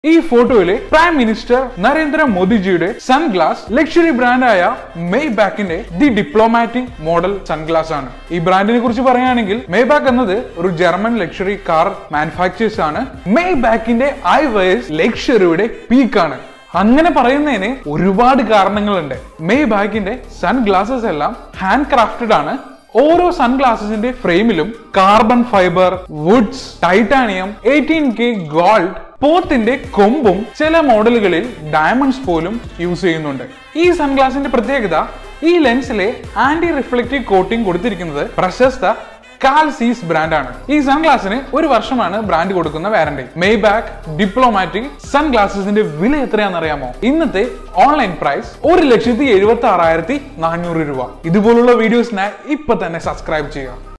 ഈ ഫോട്ടോയിലെ prime minister Narendra മോദിജിയുടെ സൺഗ്ലാസ് ലക്ഷറി ബ്രാൻഡായ മെയ് ബാക്കിന്റെ ദി ഡിപ്ലോമാറ്റിക് മോഡൽ സൺഗ്ലാസ് ആണ് ഈ ബ്രാൻഡിനെ കുറിച്ച് പറയുകയാണെങ്കിൽ മെയ് ബാക്ക് എന്നത് ഒരു ജർമ്മൻ ലക്ഷറി കാർ മാനുഫാക്ചേഴ്സ് ആണ് മെയ് ബാക്കിന്റെ ഐ വയേഴ്സ് ലക്ഷറിയുടെ പീക്കാണ് അങ്ങനെ പറയുന്നതിന് ഒരുപാട് കാരണങ്ങളുണ്ട് മെയ് ബാക്കിന്റെ സൺഗ്ലാസസ് എല്ലാം ഹാൻഡ് ക്രാഫ്റ്റഡ് ആണ് ഓരോ സൺഗ്ലാസസിന്റെ ഫ്രെയിമിലും carbon fibre woods titanium eighteen K gold പോത്തിന്റെ കൊമ്പും ചില മോഡലുകളിൽ ഡയമണ്ട്സ് പോലും യൂസ് ചെയ്യുന്നുണ്ട് ഈ സൺഗ്ലാസിന്റെ പ്രത്യേകത ഈ ലെൻസിലെ ആന്റി റിഫ്ലക്റ്റീവ് കോട്ടിംഗ് കൊടുത്തിരിക്കുന്നത് പ്രശസ്ത കാൽസീസ് ബ്രാൻഡാണ് ഈ സൺഗ്ലാസിന് ഒരു വർഷമാണ് ബ്രാൻഡ് കൊടുക്കുന്ന വാറന്റി മെയ് ബാക്ക് ഡിപ്ലോമാറ്റിക് സൺഗ്ലാസസിന്റെ വില എത്രയാണെന്ന് അറിയാമോ ഇന്നത്തെ ഓൺലൈൻ പ്രൈസ് ഒരു ലക്ഷത്തി എഴുപത്തി ആറായിരത്തി നാനൂറ് രൂപ ഇതുപോലുള്ള വീഡിയോസിനായി ഇപ്പൊ തന്നെ സബ്സ്ക്രൈബ് ചെയ്യുക